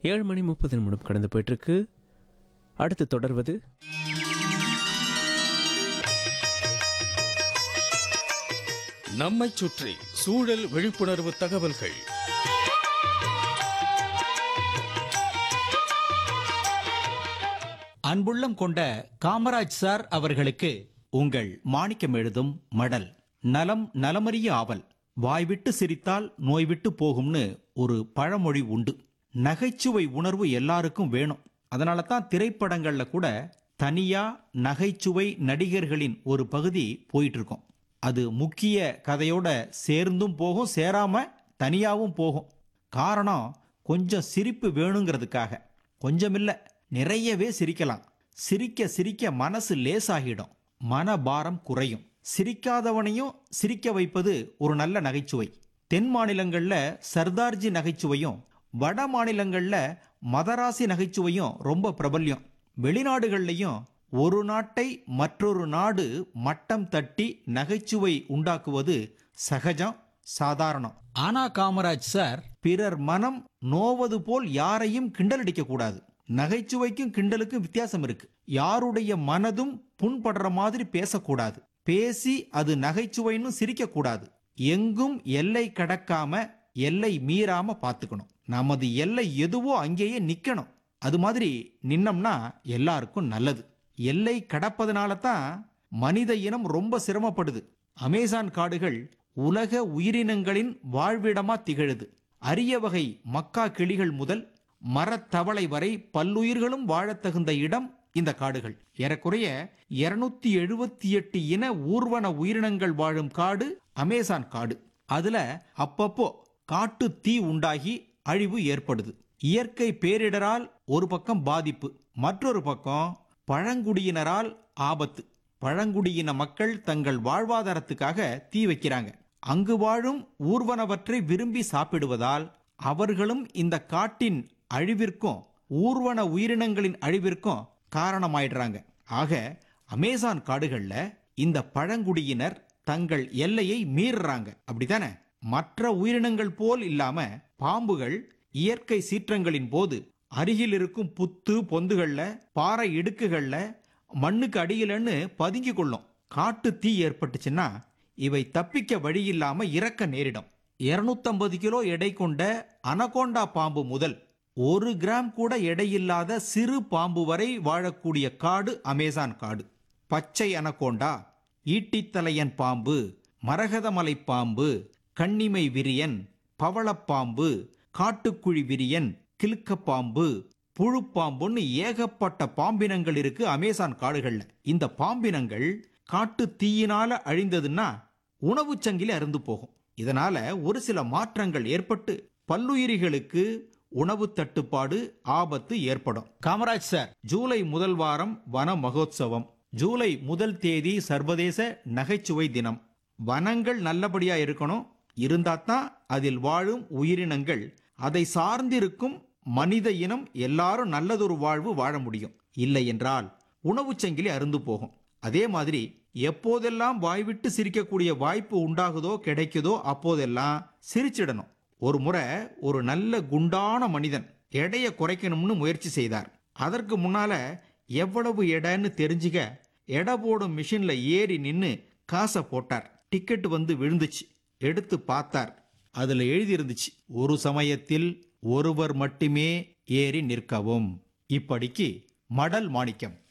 ஏழு மணி முப்பது நிமிடம் கடந்து போயிட்டுருக்கு அடுத்து தொடர்வது நம்மைச் சுற்றி சூழல் விழிப்புணர்வு தகவல்கள் அன்புள்ளம் கொண்ட காமராஜ் சார் அவர்களுக்கு உங்கள் மாணிக்கம் எழுதும் மடல் நலம் நலமறிய ஆவல் வாய்விட்டு சிரித்தால் நோய் விட்டு போகும்னு ஒரு பழமொழி உண்டு நகைச்சுவை உணர்வு எல்லாருக்கும் வேணும் அதனால தான் திரைப்படங்கள்ல கூட தனியா நகைச்சுவை நடிகர்களின் ஒரு பகுதி போயிட்டு இருக்கும் அது முக்கிய கதையோட சேர்ந்தும் போகும் சேராம தனியாவும் போகும் காரணம் கொஞ்சம் சிரிப்பு வேணுங்கிறதுக்காக கொஞ்சமில்ல நிறையவே சிரிக்கலாம் சிரிக்க சிரிக்க மனசு லேசாகிடும் மனபாரம் குறையும் சிரிக்காதவனையும் சிரிக்க வைப்பது ஒரு நல்ல நகைச்சுவை தென் மாநிலங்கள்ல சர்தார்ஜி நகைச்சுவையும் வட மாநிலங்கள்ல மதராசி நகைச்சுவையும் ரொம்ப பிரபல்யம் வெளிநாடுகள்லையும் ஒரு நாட்டை மற்றொரு நாடு மட்டம் தட்டி நகைச்சுவை உண்டாக்குவது சகஜம் சாதாரணம் ஆனா காமராஜ் சார் பிறர் மனம் நோவது போல் யாரையும் கிண்டலடிக்க கூடாது நகைச்சுவைக்கும் கிண்டலுக்கும் வித்தியாசம் இருக்கு யாருடைய மனதும் புண்படுற மாதிரி பேசக்கூடாது பேசி அது நகைச்சுவைன்னு சிரிக்க கூடாது எங்கும் எல்லை கடக்காம எல்லை மீறாம பார்த்துக்கணும் நமது எல்லை எதுவோ அங்கேயே நிக்கணும் அது மாதிரி நின்னம்னா எல்லாருக்கும் நல்லது எல்லை கடப்பதனால தான் மனித இனம் ரொம்ப சிரமப்படுது அமேசான் காடுகள் உலக உயிரினங்களின் வாழ்விடமா திகழுது அரிய வகை மக்கா கிளிகள் முதல் மரத்தவளை வரை பல்லுயிர்களும் வாழத் தகுந்த இடம் இந்த காடுகள் ஏறக்குறைய இருநூத்தி எழுபத்தி எட்டு இன ஊர்வன உயிரினங்கள் வாழும் காடு அமேசான் காடு அதுல அப்பப்போ காட்டு தீ உண்டாகி அழிவு ஏற்படுது இயற்கை பேரிடரால் ஒரு பக்கம் பாதிப்பு மற்றொரு பக்கம் பழங்குடியினரால் ஆபத்து பழங்குடியின மக்கள் தங்கள் வாழ்வாதாரத்துக்காக தீ வைக்கிறாங்க அங்கு வாழும் ஊர்வனவற்றை விரும்பி சாப்பிடுவதால் அவர்களும் இந்த காட்டின் அழிவிற்கும் ஊர்வன உயிரினங்களின் அழிவிற்கும் காரணமாயிடுறாங்க ஆக அமேசான் காடுகள்ல இந்த பழங்குடியினர் தங்கள் எல்லையை மீறுறாங்க அப்படிதானே மற்ற உயிரினங்கள் போல் இல்லாம பாம்புகள் இயற்கை சீற்றங்களின் போது அருகில் இருக்கும் புத்து பொந்துகள்ல பாறை இடுக்குகள்ல மண்ணுக்கு அடியிலன்னு பதுங்கி கொள்ளும் காட்டு தீ ஏற்பட்டுச்சுன்னா இவை தப்பிக்க வழியில்லாம இறக்க நேரிடும் 250 கிலோ எடை கொண்ட அனகோண்டா பாம்பு முதல் ஒரு கிராம் கூட எடையில்லாத சிறு பாம்பு வரை வாழக்கூடிய காடு அமேசான் காடு பச்சை அனகோண்டா ஈட்டித்தலையன் பாம்பு மரகதமலை பாம்பு கண்ணிமை விரியன் பவளப்பாம்பு காட்டுக்குழி விரியன் கிலுக்கப்பாம்பு புழுப்பாம்புன்னு ஏகப்பட்ட பாம்பினங்கள் இருக்கு அமேசான் காடுகள்ல இந்த பாம்பினங்கள் காட்டு தீயினால அழிந்ததுன்னா உணவுச் சங்கிலி அருந்து போகும் இதனால ஒரு சில மாற்றங்கள் ஏற்பட்டு பல்லுயிரிகளுக்கு உணவு தட்டுப்பாடு ஆபத்து ஏற்படும் காமராஜ் சார் ஜூலை முதல் வாரம் வன மகோத்சவம் ஜூலை முதல் தேதி சர்வதேச நகைச்சுவை தினம் வனங்கள் நல்லபடியா இருக்கணும் இருந்தாதான் அதில் வாழும் உயிரினங்கள் அதை சார்ந்திருக்கும் மனித இனம் எல்லாரும் நல்லதொரு வாழ்வு வாழ முடியும் இல்லை என்றால் உணவுச் சங்கிலி அருந்து போகும் அதே மாதிரி எப்போதெல்லாம் வாய்விட்டு சிரிக்கக்கூடிய வாய்ப்பு உண்டாகுதோ கிடைக்குதோ அப்போதெல்லாம் சிரிச்சிடணும் ஒரு முறை ஒரு நல்ல குண்டான மனிதன் எடையை குறைக்கணும்னு முயற்சி செய்தார் அதற்கு முன்னால எவ்வளவு எடைன்னு தெரிஞ்சுக்க எடை போடும் மிஷின்ல ஏறி நின்னு காசை போட்டார் டிக்கெட் வந்து விழுந்துச்சு எடுத்து பார்த்தார் அதுல எழுதியிருந்துச்சு ஒரு சமயத்தில் ஒருவர் மட்டுமே ஏறி நிற்கவும் இப்படிக்கு மடல் மாணிக்கம்